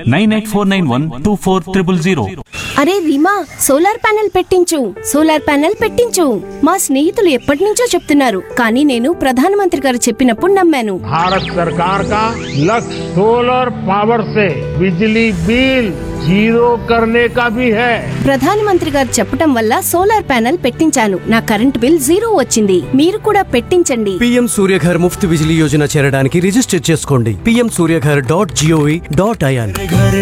nine eight four nine one two four triple zero అరే Reema solar panel పెట్టించు solar panel పెట్టించు మా స్నేహితులు ఎప్పటి నుంచో చెప్తున్నారు కానీ నేను ప్రధానమంత్రి గారు చెప్పినప్పుడు నమ్మాను भारत सरकार का लक्ष्य सोलर पावर से बिजली बिल जीरो करने का भी है ప్రధానమంత్రి గారు చెప్పటం వల్ల సోలార్ ప్యానెల్ పెట్టించాను నా కరెంట్ బిల్ జీరో వచ్చింది మీరు కూడా పెట్టించండి పీఎం సూర్యఘర్ ముఫ్త్ బిజిలీ యోజన చేరడానికి రిజిస్టర్ చేసుకోండి P M Suryaghar dot G O V dot I N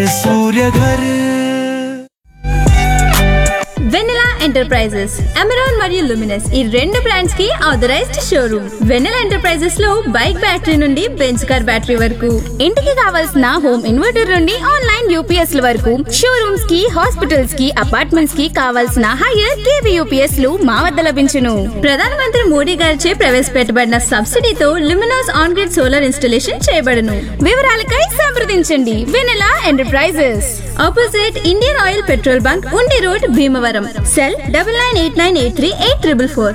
Vennela enterprises Amaron మరియు లుమినస్ ఈ రెండు బ్రాండ్స్ కి ఆథరైజ్డ్ షోరూమ్ వెన్నెలా ఎంటర్ప్రైజెస్ లో బైక్ బ్యాటరీ నుండి బెంచ్ కార్ బ్యాటరీ వరకు ఇంటికి కావాల్సిన హోమ్ ఇన్వర్టర్ నుండి ఆన్లైన్ యూపీఎస్ ల వరకు షోరూమ్స్ కి హాస్పిటల్స్ కి అపార్ట్మెంట్స్ కి కావాల్సిన హైయర్ కేవీ యూపీఎస్ లు మా వద్ద లభించును ప్రధానమంత్రి మోడీ గారిచే ప్రవేశపెట్టబడిన సబ్సిడీతో Luminous on grid solar installation చేయబడును వివరాలకై సంప్రదించండి Vennela enterprises opposite Indian Oil petrol bunk Undi road Bhimavaram cell double nine eight nine eight three eight triple four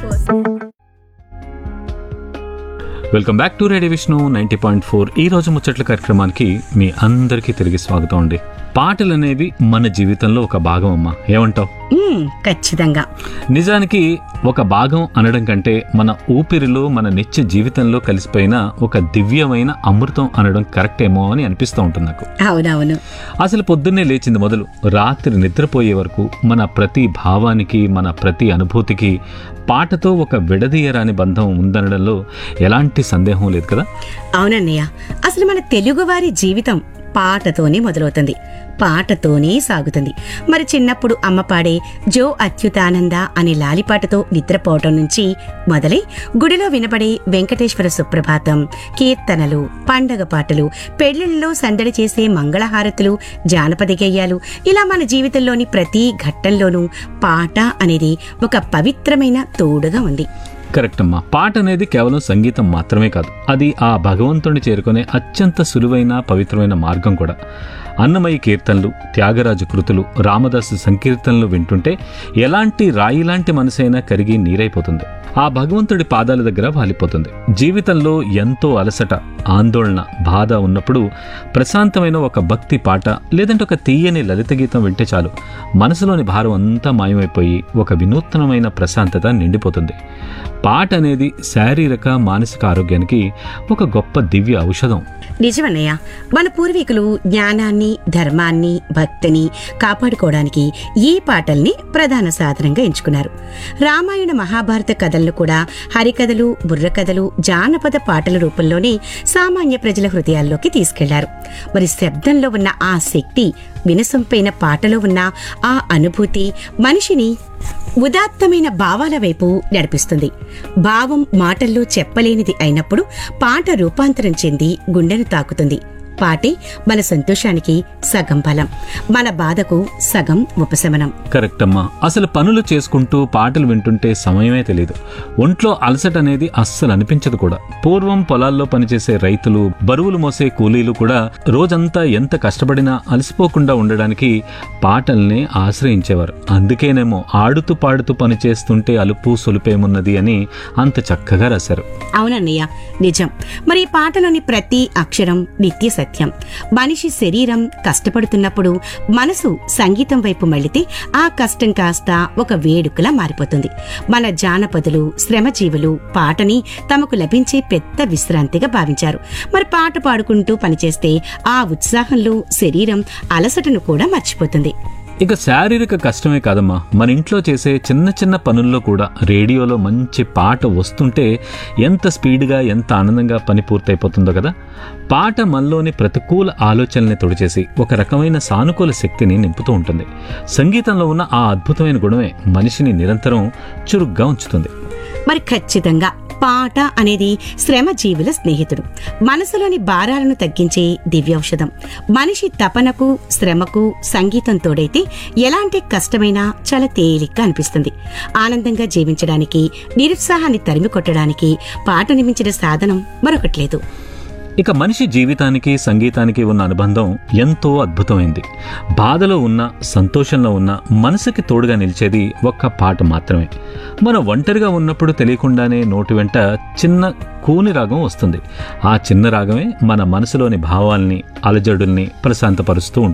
welcome back to radio Vishnu ninety point four ఈ రోజు ముచ్చట్ల కార్యక్రమానికి మీ అందరికీ తిరిగి స్వాగతం అండి పాటలు అనేవి మన జీవితంలో ఒక భాగం అమ్మా ఏమంటావు మ్మ్, ఖచ్చితంగా నిజానికి ఒక భాగం అనడం కంటే మన ఊపిరిలో మన నిత్య జీవితంలో కలిసిపోయిన ఒక దివ్యమైన అమృతం అనడం కరెక్ట్ ఏమో అని అనిపిస్తూ ఉంటుంది నాకు అవునవును అసలు పొద్దున్నే లేచింది మొదలు రాత్రి నిద్రపోయే వరకు మన ప్రతి భావానికి మన ప్రతి అనుభూతికి పాటతో ఒక విడదీయరాని బంధం ఉందనడంలో ఎలాంటి సందేహం లేదు కదా అవునన్నయ్య అసలు మన తెలుగువారి జీవితం పాటతోనే మొదలవుతుంది పాటతోనే సాగుతుంది మరి చిన్నప్పుడు అమ్మ పాడే జో అచ్యుతానంద అనే లాలిపాటతో నిద్రపోవటం నుంచి మొదలై గుడిలో వినపడే వెంకటేశ్వర సుప్రభాతం కీర్తనలు పండగ పాటలు పెళ్లిళ్ళలో సందడి చేసే మంగళహారతులు జానపద గేయాలు ఇలా మన జీవితంలోని ప్రతి ఘట్టంలోనూ పాట అనేది ఒక పవిత్రమైన తోడుగా ఉంది కరెక్ట్ అమ్మా పాట అనేది కేవలం సంగీతం మాత్రమే కాదు అది ఆ భగవంతుని చేరుకునే అత్యంత సులువైన పవిత్రమైన మార్గం కూడా అన్నమయ్య కీర్తనలు త్యాగరాజు కృతులు రామదాసు సంకీర్తనలు వింటుంటే ఎలాంటి రాయిలాంటి మనసైనా కరిగి నీరైపోతుంది ఆ భగవంతుడి పాదాల దగ్గర వాలిపోతుంది జీవితంలో ఎంతో అలసట ఆందోళన బాధ ఉన్నప్పుడు ప్రశాంతమైన ఒక భక్తి పాట లేదంటే ఒక తీయని లలిత గీతం వింటే చాలు మనసులోని భారం అంతా మాయమైపోయి ఒక వినూత్నమైన ప్రశాంతత నిండిపోతుంది పాట అనేది శారీరక మానసిక ఆరోగ్యానికి ఒక గొప్ప దివ్య ఔషధం నిజమన్నయ్య మన పూర్వీకులు జ్ఞానాన్ని ధర్మాన్ని భక్తిని కాపాడుకోవడానికి ఈ పాటల్ని ప్రధాన సాధనంగా ఎంచుకున్నారు రామాయణ మహాభారత కథలను కూడా హరికథలు బుర్రకథలు జానపద పాటల రూపంలోనే సామాన్య ప్రజల హృదయాల్లోకి తీసుకెళ్లారు మరి శబ్దంలో ఉన్న ఆ శక్తి వినసొంపైన పాటలో ఉన్న ఆ అనుభూతి మనిషిని ఉదాత్తమైన భావాల వైపు నడిపిస్తుంది భావం మాటల్లో చెప్పలేనిది అయినప్పుడు పాట రూపాంతరం చెంది గుండెను తాకుతుంది పాటే మన సంతోషానికి సగం బలం మన బాధకు సగం ఉపశమనం కరెక్ట్ అమ్మా అసలు పనులు చేసుకుంటూ పాటలు వింటుంటే సమయమే తెలియదు ఒంట్లో అలసట అనేది అస్సలు అనిపించదు కూడా పూర్వం పొలాల్లో పనిచేసే రైతులు బరువులు మోసే కూలీలు కూడా రోజంతా ఎంత కష్టపడినా అలసిపోకుండా ఉండడానికి పాటల్ని ఆశ్రయించేవారు అందుకేనేమో ఆడుతూ పాడుతూ పని చేస్తుంటే అలుపు సొలుపేమున్నది అని అంత చక్కగా రాశారు అవునన్నయ్య నిజం మరి ఈ పాటలోని ప్రతి అక్షరం నిత్య సత్యం మనిషి శరీరం కష్టపడుతున్నప్పుడు మనసు సంగీతం వైపు మళ్ళితే ఆ కష్టం కాస్త ఒక వేడుకలా మారిపోతుంది మన జానపదులు శ్రమజీవులు పాటని తమకు లభించే పెద్ద విశ్రాంతిగా భావించారు మరి పాట పాడుకుంటూ పనిచేస్తే ఆ ఉత్సాహంలో శరీరం అలసటను కూడా మర్చిపోతుంది ఇక శారీరక కష్టమే కాదమ్మా మన ఇంట్లో చేసే చిన్న చిన్న పనుల్లో కూడా రేడియోలో మంచి పాట వస్తుంటే ఎంత స్పీడ్గా ఎంత ఆనందంగా పని పూర్తయిపోతుందో కదా పాట మనలోని ప్రతికూల ఆలోచనల్ని తొడిచేసి ఒక రకమైన సానుకూల శక్తిని నింపుతూ ఉంటుంది సంగీతంలో ఉన్న ఆ అద్భుతమైన గుణమే మనిషిని నిరంతరం చురుగ్గా ఉంచుతుంది మరి ఖచ్చితంగా పాట అనేది శ్రమ జీవుల స్నేహితుడు మనసులోని భారాలను తగ్గించే దివ్యౌషధం మనిషి తపనకు శ్రమకు సంగీతం తోడైతే ఎలాంటి కష్టమైనా చాలా తేలిగ్గా అనిపిస్తుంది ఆనందంగా జీవించడానికి నిరుత్సాహాన్ని తరిమి కొట్టడానికి పాట నిమించిన సాధనం మరొకటి లేదు ఇక మనిషి జీవితానికి సంగీతానికి ఉన్న అనుబంధం ఎంతో అద్భుతమైంది బాధలో ఉన్న సంతోషంలో ఉన్న మనసుకి తోడుగా నిలిచేది ఒక్క పాట మాత్రమే మనం ఒంటరిగా ఉన్నప్పుడు తెలియకుండానే నోటి వెంట చిన్న కూని రాగం వస్తుంది ఆ చిన్న రాగమే మన మనసులోని భావాల్ని అలజడుల్ని ప్రశాంతపరుస్తూ ఉంటుంది